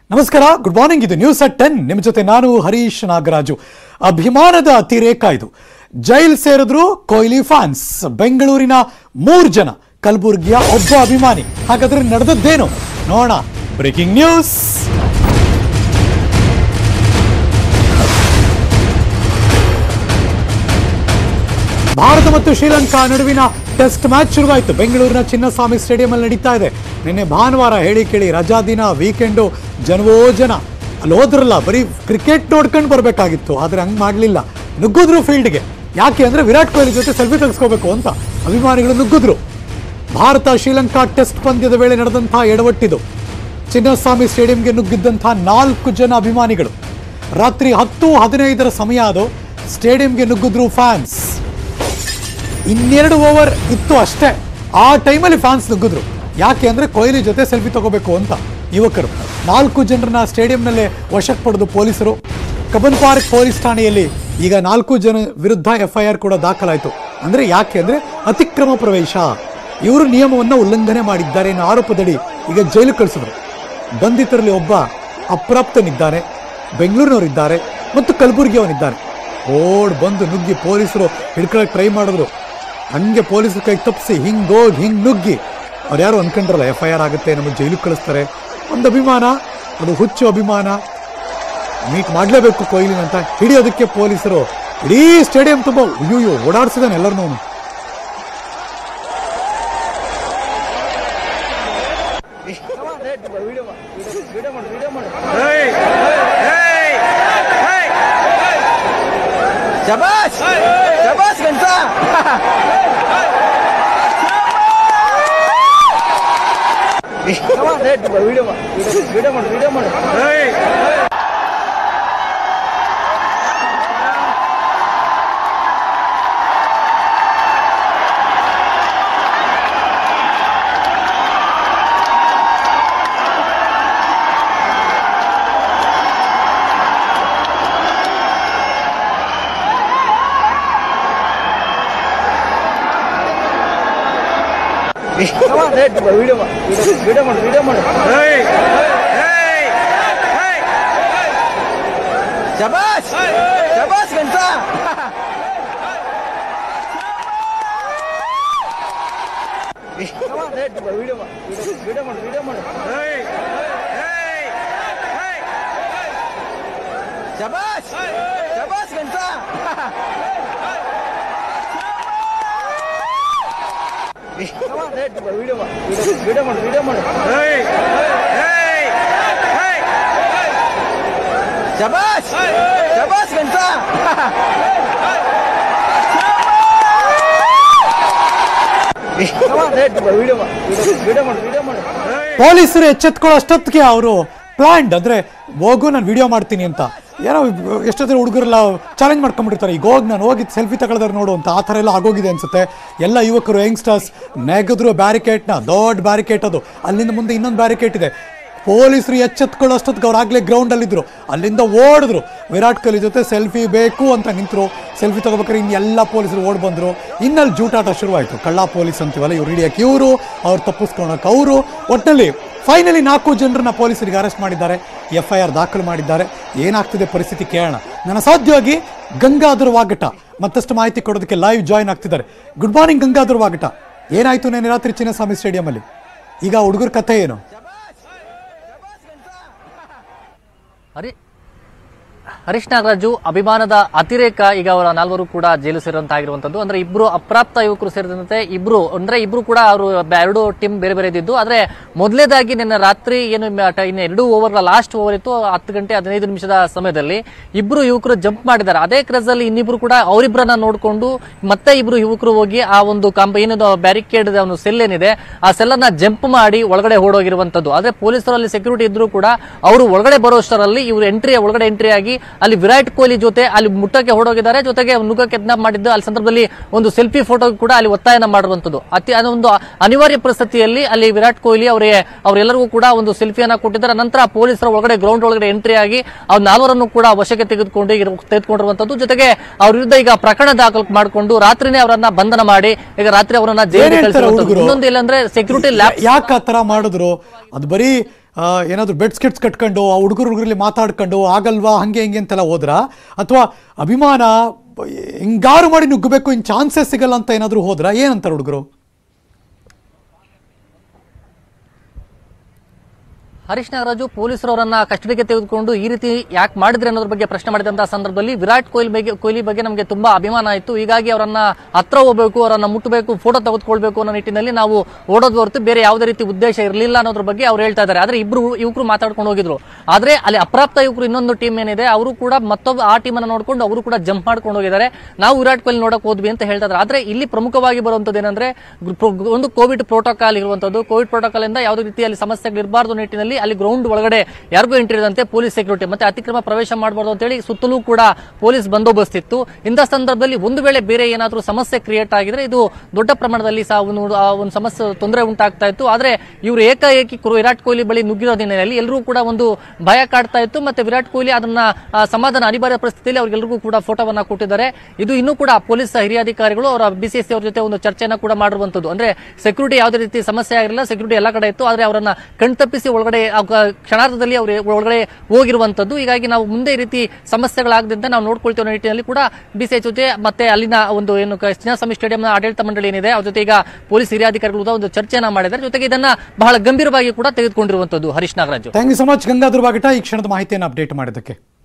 ನಮಸ್ಕಾರ good morning ಇದು news at ten ನಿಮ್ಮ ಜೊತೆ ನಾನು ಹರೀಶ್ ನಾಗರಾಜು ಅಭಿಮಾನದ ಅತಿರೇಕ ಇದು ಜೈಲ್ ಸೇರಿದ್ರು ಕೊಹ್ಲಿ ಫ್ಯಾನ್ಸ್ ಬೆಂಗಳೂರಿನ ಮೂರು ಜನ ಕಲಬುರಗಿಯ ಒಬ್ಬ ಅಭಿಮಾನಿ ಹಾಗಾದ್ರೆ ನಡೆದದ್ದೇನು ನೋಡೋಣ ಬ್ರೇಕಿಂಗ್ ನ್ಯೂಸ್ ಭಾರತ ಮತ್ತು ಶ್ರೀಲಂಕಾ ನಡುವಿನ ಟೆಸ್ಟ್ ಮ್ಯಾಚ್ ಶುರುವಾಯಿತು ಬೆಂಗಳೂರಿನ ಚಿನ್ನಸ್ವಾಮಿ ಸ್ಟೇಡಿಯಂ ಅಲ್ಲಿ ನಡೀತಾ ಇದೆ ನಿನ್ನೆ ಭಾನುವಾರ ಹೇಳಿ ಕೇಳಿ ರಜಾ ದಿನ ವೀಕೆಂಡು ಜನವೋ ಜನ ಅಲ್ಲಿ ಹೋದ್ರಲ್ಲ ಬರೀ ಕ್ರಿಕೆಟ್ ನೋಡ್ಕೊಂಡು ಬರಬೇಕಾಗಿತ್ತು ಆದರೆ ಹಂಗೆ ಮಾಡಲಿಲ್ಲ ನುಗ್ಗಿದ್ರು ಫೀಲ್ಡ್ಗೆ ಯಾಕೆ ಅಂದರೆ ವಿರಾಟ್ ಕೊಹ್ಲಿ ಜೊತೆ ಸೆಲ್ಫಿ ತೆಗೆಸ್ಕೋಬೇಕು ಅಂತ ಅಭಿಮಾನಿಗಳು ನುಗ್ಗಿದ್ರು ಭಾರತ ಶ್ರೀಲಂಕಾ ಟೆಸ್ಟ್ ಪಂದ್ಯದ ವೇಳೆ ನಡೆದಂತಹ ಎಡವಟ್ಟಿದು ಚಿನ್ನಸ್ವಾಮಿ ಸ್ಟೇಡಿಯಂಗೆ ನುಗ್ಗಿದ್ದಂತಹ ನಾಲ್ಕು ಜನ ಅಭಿಮಾನಿಗಳು ರಾತ್ರಿ ಹತ್ತು ಹದಿನೈದರ ಸಮಯ ಅದು ಸ್ಟೇಡಿಯಂಗೆ ನುಗ್ಗಿದ್ರು ಫ್ಯಾನ್ಸ್ ಇನ್ನೆರಡು ಓವರ್ ಇತ್ತು ಅಷ್ಟೇ ಆ ಟೈಮಲ್ಲಿ ಫ್ಯಾನ್ಸ್ ನುಗ್ಗಿದ್ರು ಯಾಕೆ ಅಂದರೆ ಕೊಹ್ಲಿ ಜೊತೆ ಸೆಲ್ಫಿ ತಗೋಬೇಕು ಅಂತ ಯುವಕರು ನಾಲ್ಕು ಜನರನ್ನ ಸ್ಟೇಡಿಯಂನಲ್ಲೇ ವಶಕ್ಕೆ ಪಡೆದು ಪೊಲೀಸರು ಕಬ್ಬನ್ ಪಾರ್ಕ್ ಪೊಲೀಸ್ ಠಾಣೆಯಲ್ಲಿ ಈಗ ನಾಲ್ಕು ಜನ ವಿರುದ್ಧ ಎಫ್ ಐ ಆರ್ ಕೂಡ ದಾಖಲಾಯಿತು ಅಂದರೆ ಯಾಕೆ ಅಂದರೆ ಅತಿಕ್ರಮ ಪ್ರವೇಶ ಇವರು ನಿಯಮವನ್ನು ಉಲ್ಲಂಘನೆ ಮಾಡಿದ್ದಾರೆ ಅನ್ನೋ ಆರೋಪದಡಿ ಈಗ ಜೈಲು ಕಳಿಸಿದ್ರು ಬಂಧಿತರಲ್ಲಿ ಒಬ್ಬ ಅಪ್ರಾಪ್ತನಿದ್ದಾನೆ ಬೆಂಗಳೂರಿನವರಿದ್ದಾರೆ ಮತ್ತು ಕಲಬುರಗಿಯವನಿದ್ದಾನೆ ಓಡ್ ಬಂದು ನುಗ್ಗಿ ಪೊಲೀಸರು ಹಿಡ್ಕೊಳಕ್ಕೆ ಟ್ರೈ ಮಾಡಿದ್ರು ಹಂಗೆ ಪೊಲೀಸರ ಕೈ ತಪ್ಪಿಸಿ ಹಿಂಗೆ ಹೋಗಿ ಹಿಂಗೆ ನುಗ್ಗಿ ಅವ್ರು ಯಾರು ಅನ್ಕೊಂಡ್ರಲ್ಲ ಎಫ್ ಐ ಆರ್ ಆಗುತ್ತೆ ನಮ್ಮ ಜೈಲಿಗೆ ಕಳಿಸ್ತಾರೆ ಒಂದು ಅಭಿಮಾನ ಅದು ಹುಚ್ಚು ಅಭಿಮಾನ ಮೀಟ್ ಮಾಡಲೇಬೇಕು ಕೊಹ್ಲಿನ ಅಂತ ಹಿಡಿಯೋದಕ್ಕೆ ಪೊಲೀಸರು ಇಡೀ ಸ್ಟೇಡಿಯಂ ತುಂಬ ಅಯ್ಯೋ ಓಡಾಡ್ಸಿದಾನೆ ಎಲ್ಲರನ್ನೂ ಅವನು ಶಬಾಷ್ ಶಬಾಷ್ ಗಂಟ ವಿಡಿಯೋ ವಿಡಿಯೋ ಮಾಡು ವಿಡಿಯೋ ಮಾಡು ವಿಡಿಯೋ ವಿಡಿಯೋ ಮಾಡು ವಿಡಿಯೋ ಮಾಡು ಶಬಾಷ್ ಶಬಾಷ್ ಗಂಟ ವಿಡಿಯೋ ವಿಡಿಯೋ ಮಾಡು ವಿಡಿಯೋ ಮಾಡು ಶಬಾಷ್ ಶಬಾಷ್ ಗಂಟ ವಿಡಿಯೋ ವಿಡಿಯೋ ಮಾಡು ವಿಡಿಯೋ ಮಾಡು ಶಬಾಷ್ ಶಬಾಷ್ ಗಂಟ ವಿಡಿಯೋ ವಿಡಿಯೋ ಮಾಡು ವಿಡಿಯೋ ಮಾಡು ಪೊಲೀಸರು ಎಚ್ಚೆತ್ಕೊಳ್ಳೋ ಅಷ್ಟೊತ್ತಿಗೆ ಅವರು ಪ್ಲಾಂಡ್ ಅಂದ್ರೆ ಹೋಗು ನಾನು ವಿಡಿಯೋ ಮಾಡ್ತೀನಿ ಅಂತ ಏನೋ ಎಷ್ಟೊತ್ತರ ಹುಡುಗರೆಲ್ಲ ಚಾಲೆಂಜ್ ಮಾಡ್ಕೊಂಡ್ಬಿಟ್ಟಿರ್ತಾರೆ ಈಗ ಹೋಗಿ ನಾನು ಹೋಗಿ ಸೆಲ್ಫಿ ತಗೊಳ್ದಾರೆ ನೋಡು ಅಂತ ಆ ಥರ ಎಲ್ಲ ಆಗೋಗಿದೆ ಅನ್ಸುತ್ತೆ ಎಲ್ಲ ಯುವಕರು ಯಂಗ್ಸ್ಟರ್ಸ್ ನೆಗೆದ್ರು ಬ್ಯಾರಿಕೇಡ್ನ ದೊಡ್ಡ ಬ್ಯಾರಿಕೇಡ್ ಅದು ಅಲ್ಲಿಂದ ಮುಂದೆ ಇನ್ನೊಂದು ಬ್ಯಾರಿಕೇಡ್ ಇದೆ ಪೊಲೀಸರು ಎಚ್ಚೆತ್ಕೊಳ್ಳೋ ಅಷ್ಟೊತ್ತಿಗೆ ಅವ್ರು ಆಗಲೇ ಗ್ರೌಂಡಲ್ಲಿದ್ದರು ಅಲ್ಲಿಂದ ಓಡಿದ್ರು ವಿರಾಟ್ ಕೊಹ್ಲಿ ಜೊತೆ ಸೆಲ್ಫಿ ಬೇಕು ಅಂತ ನಿಂತರು ಸೆಲ್ಫಿ ತಗೋಬೇಕಾದ್ರೆ ಇನ್ನು ಎಲ್ಲ ಪೊಲೀಸರು ಓಡ್ ಬಂದರು ಇನ್ನಲ್ಲಿ ಜೂಟಾಟ ಶುರುವಾಯಿತು ಕಳ್ಳ ಪೊಲೀಸ್ ಅಂತೀವಲ್ಲ ಇವ್ರು ಹಿಡಿಯೋಕೆ ಇವರು ಅವ್ರು ತಪ್ಪಿಸ್ಕೊಳಕ್ಕೆ ಅವರು ಒಟ್ಟಿನಲ್ಲಿ ಫೈನಲಿ ನಾಲ್ಕು ಜನರನ್ನ ಪೊಲೀಸರಿಗೆ ಅರೆಸ್ಟ್ ಮಾಡಿದ್ದಾರೆ ಎಫ್ ಐ ಆರ್ ದಾಖಲು ಮಾಡಿದ್ದಾರೆ ಏನಾಗ್ತಿದೆ ಪರಿಸ್ಥಿತಿ ಕೇಳೋಣ ನನ್ನ ಸಾಧ್ಯವಾಗಿ ಗಂಗಾಧರ್ ವಾಗಟ ಮತ್ತಷ್ಟು ಮಾಹಿತಿ ಕೊಡೋದಕ್ಕೆ ಲೈವ್ ಜಾಯಿನ್ ಆಗ್ತಿದ್ದಾರೆ ಗುಡ್ ಮಾರ್ನಿಂಗ್ ಗಂಗಾಧರ್ ವಾಗಟ ಏನಾಯ್ತು ನೆನ್ನೆ ರಾತ್ರಿ ಚಿನ್ನಸ್ವಾಮಿ ಸ್ಟೇಡಿಯಂ ಅಲ್ಲಿ ಈಗ ಹುಡುಗರ ಕಥೆ ಏನು ಹರಿ ಹರೀಶ್ ನಾಗರಾಜು ಅಭಿಮಾನದ ಅತಿರೇಕ ಈಗ ಅವರ ನಾಲ್ವರು ಕೂಡ ಜೈಲು ಸೇರುವಂತಾಗಿರುವಂತದ್ದು ಅಂದ್ರೆ ಇಬ್ರು ಅಪ್ರಾಪ್ತ ಯುವಕರು ಸೇರಿದಂತೆ ಇಬ್ರು ಅಂದ್ರೆ ಇಬ್ರು ಕೂಡ ಅವರು ಎರಡು ಟೀಮ್ ಬೇರೆ ಬೇರೆ ಇದ್ದಿದ್ದು ಆದ್ರೆ ಮೊದಲೇದಾಗಿ ನಿನ್ನೆ ರಾತ್ರಿ ಏನು ಮ- ಟ- ಇನ್ನು ಎರಡು ಓವರ್ ಲಾಸ್ಟ್ ಓವರ್ ಇತ್ತು ಹತ್ತು ಗಂಟೆ ಹದಿನೈದು ನಿಮಿಷದ ಸಮಯದಲ್ಲಿ ಇಬ್ರು ಯುವಕರು ಜಂಪ್ ಮಾಡಿದ್ದಾರೆ ಅದೇ ಕ್ರಸ್ ಅಲ್ಲಿ ಇನ್ನಿಬ್ರು ಕೂಡ ಅವರಿಬ್ಬರನ್ನ ನೋಡಿಕೊಂಡು ಮತ್ತೆ ಇಬ್ರು ಯುವಕರು ಹೋಗಿ ಆ ಒಂದು ಕಾಂಪ ಏನದು ಬ್ಯಾರಿಕೇಡ್ ಒಂದು ಸೆಲ್ ಏನಿದೆ ಆ ಸೆಲ್ ಅನ್ನ ಜಂಪ್ ಮಾಡಿ ಒಳಗಡೆ ಓಡೋಗಿರುವಂತದ್ದು ಆದ್ರೆ ಪೊಲೀಸರಲ್ಲಿ ಸೆಕ್ಯೂರಿಟಿ ಇದ್ರು ಕೂಡ ಅವರು ಒಳಗಡೆ ಬರೋಷ್ಟರಲ್ಲಿ ಇವರು ಎಂಟ್ರಿ ಒಳಗಡೆ ಎಂಟ್ರಿ ಆಗಿ ಅಲ್ಲಿ ವಿರಾಟ್ ಕೊಹ್ಲಿ ಜೊತೆ ಅಲ್ಲಿ ಮುಟ್ಟಕ್ಕೆ ಹೊರಡೋಗಿದ್ದಾರೆ ಜೊತೆಗೆ ನುಗ್ಗಕ್ಕೆ ಯತ್ನ ಮಾಡಿದ್ದು ಅಲ್ಲಿ ಸಂದರ್ಭದಲ್ಲಿ ಒಂದು ಸೆಲ್ಫಿ ಫೋಟೋ ಕೂಡ ಅಲ್ಲಿ ಒತ್ತಾಯನ ಮಾಡಿರುವಂತದ್ದು ಅತಿ ಅದು ಒಂದು ಅನಿವಾರ್ಯ ಪರಿಸ್ಥಿತಿಯಲ್ಲಿ ಅಲ್ಲಿ ವಿರಾಟ್ ಕೊಹ್ಲಿ ಅವರಿಗೆ ಅವರೆಲ್ಲರಿಗೂ ಕೂಡ ಒಂದು ಸೆಲ್ಫಿಯನ್ನ ಕೊಟ್ಟಿದ್ದಾರೆ ನಂತರ ಪೊಲೀಸರ ಒಳಗಡೆ ಗ್ರೌಂಡ್ ಒಳಗಡೆ ಎಂಟ್ರಿ ಆಗಿ ಅವ್ರ ನಾಲ್ವರನ್ನು ಕೂಡ ವಶಕ್ಕೆ ತೆಗೆದುಕೊಂಡು ಇರು- ತೆಗೆದುಕೊಂಡಿರುವಂತದ್ದು ಜೊತೆಗೆ ಅವ್ರ ವಿರುದ್ಧ ಈಗ ಪ್ರಕರಣ ದಾಖಲು ಮಾಡಿಕೊಂಡು ರಾತ್ರಿನೇ ಅವರನ್ನ ಬಂಧನ ಮಾಡಿ ಈಗ ರಾತ್ರಿ ಅವರನ್ನ ಏನ್ ಜೈಲಿಗೆ ಹೇಳ್ತಾರೆ ಕಳಿಸಿರುವಂತದ್ದು ಹುಡುಗರು? ಇನ್ನೊಂದು ಇಲ್ಲ ಅಂದ್ರೆ ಸೆಕ್ಯೂರಿಟಿ ಲ್ಯಾಬ್ ಯಾಕೆ ಆ ಥರ ಮಾಡಿದ್ರು ಅದು ಬರೀ ಏನಾದರೂ ಬೆಡ್ಸ್ ಕಿಟ್ಸ್ ಕಟ್ಕೊಂಡು ಆ ಹುಡುಗರು ಹುಡುಗರಲ್ಲಿ ಮಾತಾಡ್ಕೊಂಡು ಆಗಲ್ವಾ ಹಂಗೆ ಹಿಂಗೆ ಅಂತೆಲ್ಲ ಹೋದ್ರ ಅಥವಾ ಅಭಿಮಾನ ಹಿಂಗಾರು ಮಾಡಿ ನುಗ್ಗಬೇಕು ಇನ್ನು ಚಾನ್ಸಸ್ ಸಿಗಲ್ಲ ಅಂತ ಏನಾದರೂ ಹೋದ್ರ ಏನಂತಾರೆ ಹುಡುಗರು ಹರೀಶ್ ನಾಗರಾಜು ಪೊಲೀಸರು ಅವರನ್ನ ಕಸ್ಟಡಿಗೆ ತೆಗೆದುಕೊಂಡು ಈ ರೀತಿ ಯಾಕೆ ಮಾಡಿದ್ರೆ ಅನ್ನೋದ್ರ ಬಗ್ಗೆ ಪ್ರಶ್ನೆ ಮಾಡಿದಂತಹ ಸಂದರ್ಭದಲ್ಲಿ ವಿರಾಟ್ ಕೊಹ್ಲಿ ಬಗ್ಗೆ ಕೊಹ್ಲಿ ಬಗ್ಗೆ ನಮಗೆ ತುಂಬಾ ಅಭಿಮಾನ ಆಯಿತು ಹೀಗಾಗಿ ಅವರನ್ನ ಹತ್ರ ಹೋಗಬೇಕು ಅವರನ್ನ ಮುಟ್ಟಬೇಕು ಫೋಟೋ ತೆಗೆದುಕೊಳ್ಬೇಕು ಅನ್ನೋ ನಿಟ್ಟಿನಲ್ಲಿ ನಾವು ಓಡೋದು ಹೊರತು ಬೇರೆ ಯಾವುದೇ ರೀತಿ ಉದ್ದೇಶ ಇರಲಿಲ್ಲ ಅನ್ನೋದ್ರ ಬಗ್ಗೆ ಅವ್ರು ಹೇಳ್ತಾ ಇದ್ದಾರೆ ಆದ್ರೆ ಇಬ್ರು ಯುವಕರು ಮಾತಾಡ್ಕೊಂಡು ಹೋಗಿದ್ರು ಆದ್ರೆ ಅಲ್ಲಿ ಅಪ್ರಾಪ್ತ ಯುವಕರು ಇನ್ನೊಂದು ಟೀಮ್ ಏನಿದೆ ಅವರು ಕೂಡ ಮತ್ತೊಬ್ಬ ಆ ಟೀಮ್ ಅನ್ನ ನೋಡ್ಕೊಂಡು ಅವರು ಕೂಡ ಜಂಪ್ ಮಾಡ್ಕೊಂಡು ಹೋಗಿದ್ದಾರೆ ನಾವು ವಿರಾಟ್ ಕೊಹ್ಲಿ ನೋಡಕ್ ಹೋದ್ವಿ ಅಂತ ಹೇಳ್ತಾ ಇದ್ದಾರೆ ಆದ್ರೆ ಇಲ್ಲಿ ಪ್ರಮುಖವಾಗಿ ಬರುವಂತದ್ದು ಏನಂದ್ರೆ ಗ್ರು- ಒಂದು ಕೋವಿಡ್ ಪ್ರೋಟೋಕಾಲ್ ಇರುವಂತದ್ದು ಕೋವಿಡ್ ಪ್ರೋಟೋಕಾಲ್ ಇಂದ ಯಾವುದೇ ರೀತಿಯಲ್ಲಿ ಸಮಸ್ಯೆಗಳು ಇರಬಾರ್ದು ನಿಟ್ಟಿನಲ್ಲಿ ಅಲ್ಲಿ ಗ್ರೌಂಡ್ ಒಳಗಡೆ ಯಾರಿಗೂ ಎಂಟ್ರಿ ಇರದಂತೆ ಪೊಲೀಸ್ ಸೆಕ್ಯೂರಿಟಿ ಮತ್ತೆ ಅತಿಕ್ರಮ ಪ್ರವೇಶ ಮಾಡಬಾರ್ದು ಅಂತೇಳಿ ಸುತ್ತಲೂ ಕೂಡ ಪೊಲೀಸ್ ಬಂದೋಬಸ್ತ್ ಇತ್ತು ಇಂಥ ಸಂದರ್ಭದಲ್ಲಿ ಒಂದು ವೇಳೆ ಬೇರೆ ಏನಾದರೂ ಸಮಸ್ಯೆ ಕ್ರಿಯೇಟ್ ಆಗಿದ್ರೆ ಇದು ದೊಡ್ಡ ಪ್ರಮಾಣದಲ್ಲಿ ಸಹ ಒಂದು ಆ ಒಂದು ಸಮಸ್ಯೆ ತೊಂದರೆ ಉಂಟಾಗ್ತಾ ಇತ್ತು ಆದ್ರೆ ಇವರು ಏಕಾಏಕಿ ಕು- ವಿರಾಟ್ ಕೊಹ್ಲಿ ಬಳಿ ನುಗ್ಗಿರೋ ದಿನದಲ್ಲಿ ಎಲ್ಲರೂ ಕೂಡ ಒಂದು ಭಯ ಕಾಡ್ತಾ ಇತ್ತು ಮತ್ತೆ ವಿರಾಟ್ ಕೊಹ್ಲಿ ಅದನ್ನ ಆ, ಸಮಾಧಾನ ಅನಿವಾರ್ಯ ಪರಿಸ್ಥಿತಿಯಲ್ಲಿ ಅವ್ರಿಗೆಲ್ಲರಿಗೂ ಕೂಡ ಫೋಟೋವನ್ನ ಕೊಟ್ಟಿದ್ದಾರೆ ಇದು ಇನ್ನೂ ಕೂಡ ಪೊಲೀಸ್ ಹಿರಿಯ ಅಧಿಕಾರಿಗಳು ಅವರ ಬಿಸಿಎಸ್ಸಿ ಅವ್ರ ಜೊತೆ ಒಂದು ಚರ್ಚೆನ ಕೂಡ ಮಾಡಿರುವಂತದ್ದು ಅಂದ್ರೆ ಸೆಕ್ಯೂರಿಟಿ ಯಾವುದೇ ರೀತಿ ಸಮಸ್ಯೆ ಆಗಿರಲಿಲ್ಲ ಸೆಕ್ಯೂರಿಟಿ ಎಲ್ಲ ಕಡೆ ಇತ್ತು ಆದ್ರೆ ಅವರನ್ನ ಕಣ್ತಪ್ಪಿಸಿ ಒಳಗಡೆ ಆ ಗ- ಕ್ಷಣಾರ್ಧದಲ್ಲಿ ಅವರು ಒಳಗಡೆ ಹೋಗಿರುವಂತದ್ದು ಹೀಗಾಗಿ ನಾವು ಮುಂದೆ ಈ ರೀತಿ ಸಮಸ್ಯೆಗಳಾಗದಂತೆ ನಾವು ನೋಡ್ಕೊಳ್ತೇವೆ ಅನ್ನೋ ನಿಟ್ಟಿನಲ್ಲಿ ಕೂಡ ಬಿಸಿಎಸ್ ಜೊತೆ ಮತ್ತೆ ಅಲ್ಲಿನ ಒಂದು ಏನು ಕ- ಚಿನ್ನಸ್ವಾಮಿ ಸ್ಟೇಡಿಯಂನ ಆಡಳಿತ ಮಂಡಳಿ ಏನಿದೆ ಅವ್ರ ಜೊತೆ ಈಗ ಪೊಲೀಸ್ ಹಿರಿಯ ಅಧಿಕಾರಿಗಳು ಕೂಡ ಒಂದು ಚರ್ಚೆನ ಮಾಡಿದ್ದಾರೆ ಜೊತೆಗೆ ಇದನ್ನ ಬಹಳ ಗಂಭೀರವಾಗಿ ಕೂಡ ತೆಗೆದುಕೊಂಡಿರುವಂತದ್ದು Harish Nagaraju thank you so much Gangadhar Bagata ಈ ಕ್ಷಣದ ಮಾಹಿತಿಯನ್ನು ಅಪ್ಡೇಟ್ ಮಾಡಿದ್ದಕ್ಕೆ